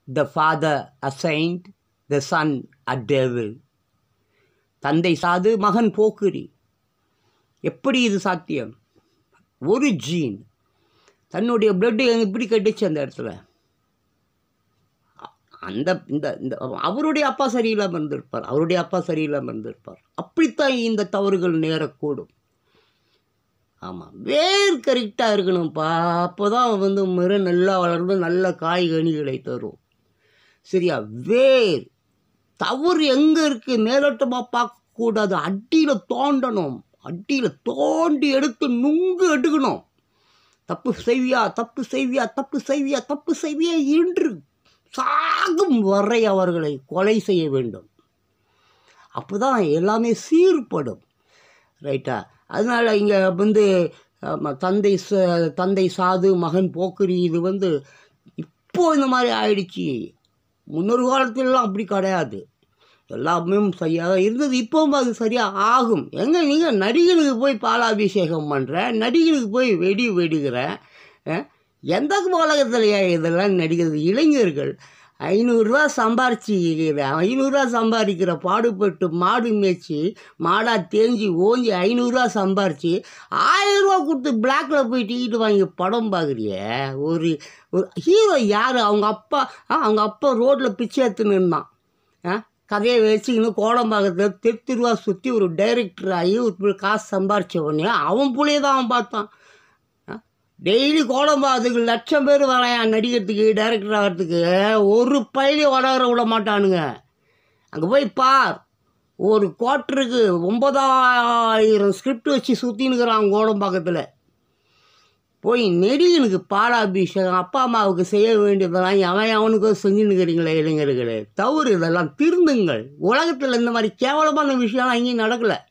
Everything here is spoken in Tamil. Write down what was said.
the father a saint the son a devil தந்தை சாது மகன் போக்கிரி எப்படி இது சாத்தியம் ஒரு ஜீன் தன்னுடைய பிளட்டு எப்படி கட்டுச்சு அந்த இடத்துல அ- அந்த இந்த இந்த அவருடைய அப்பா சரியில்லாமல் இருந்திருப்பார் அவருடைய அப்பா சரியில்லாமல் இருந்திருப்பார் அப்படித்தான் இந்த தவறுகள் நேரக்கூடும் ஆமாம் வேர் கரெக்டாக இருக்கணும்ப்பா அப்போ தான் வந்து மரம் நல்லா வளர்ந்து நல்ல காய்கனிகளை தரும் சரியா வேர் தவறு எங்கே இருக்குது மேலோட்டமாக பார்க்கக்கூடாது அடியில் தோண்டணும் அடியில் தோண்டி எடுத்து நுங்கு எடுக்கணும் தப்பு செய்வியா தப்பு செய்வியா தப்பு செய்வியா தப்பு செய்வியா என்று சாகும் வரை அவர்களை கொலை செய்ய வேண்டும் அப்போதான் எல்லாமே சீர்படும் ரைட்டா அதனால் இங்கே வந்து ஆமா, தந்தை ச- தந்தை சாது மகன் போக்குரி இது வந்து இப்போ இந்த மாதிரி ஆயிடுச்சு முன்னொரு காலத்திலலாம் அப்படி கிடையாது எல்லாமே சரியாக இருந்தது இப்போவும் அது சரியாக ஆகும் எங்க நீங்கள் நடிகனுக்கு போய் பாலாபிஷேகம் பண்ணுற நடிகனுக்கு போய் வெடி வெடிக்கிற அஹ், எந்த உலகத்துலையா இதெல்லாம் நடிக்கிறது இளைஞர்கள் ஐநூறுரூவா சம்பாரிச்சிக்கிற ஐநூறுரூவா சம்பாதிக்கிற பாடுபட்டு மாடு மேய்ச்சி மாடாக தேஞ்சி ஓஞ்சி ஐநூறுரூவா சம்பாரிச்சு ஆயிரரூவா கொடுத்து பிளாக்ல போய் டிக்கெட் வாங்கி படம் பார்க்குறிய ஒரு ஒரு ஹீரோ யார் அவங்க அப்பா ஆ, அவங்க அப்பா ரோட்டில் பிச்சை எடுத்துன்னு இருந்தான் ஆ கதையை வச்சுக்கின்னு கோடம்பாக்கத்தில் தெரு தெருவா சுற்றி ஒரு டைரக்டர் ஆகி ஒரு காசு சம்பாரிச்ச உடனே அவன் புள்ளைய தான் அவன் பார்த்தான் டெய்லி கோடம்பாக்கத்துக்கு லட்சம் பேர் வரையான் நடிக்கிறதுக்கு டைரக்டர் ஆகிறதுக்கு ஒரு பையிலையும் வளர விட மாட்டானுங்க அங்கே போய் பார் ஒரு குவார்ட்டருக்கு ஒன்பதாயிரம் ஸ்கிரிப்ட் வச்சு சுற்றினுக்கிறான் கோடம்பாக்கத்தில் போய் நெடிகனுக்கு பாலாபிஷேகம் அப்பா அம்மாவுக்கு செய்ய வேண்டியதெல்லாம் அவன் அவனுக்கோ செஞ்சுன்னுக்கிறீங்களே இளைஞர்களே தவறு இதெல்லாம் திருந்துங்கள் உலகத்தில் இந்த மாதிரி கேவலமான விஷயம்லாம் எங்கேயும் நடக்கலை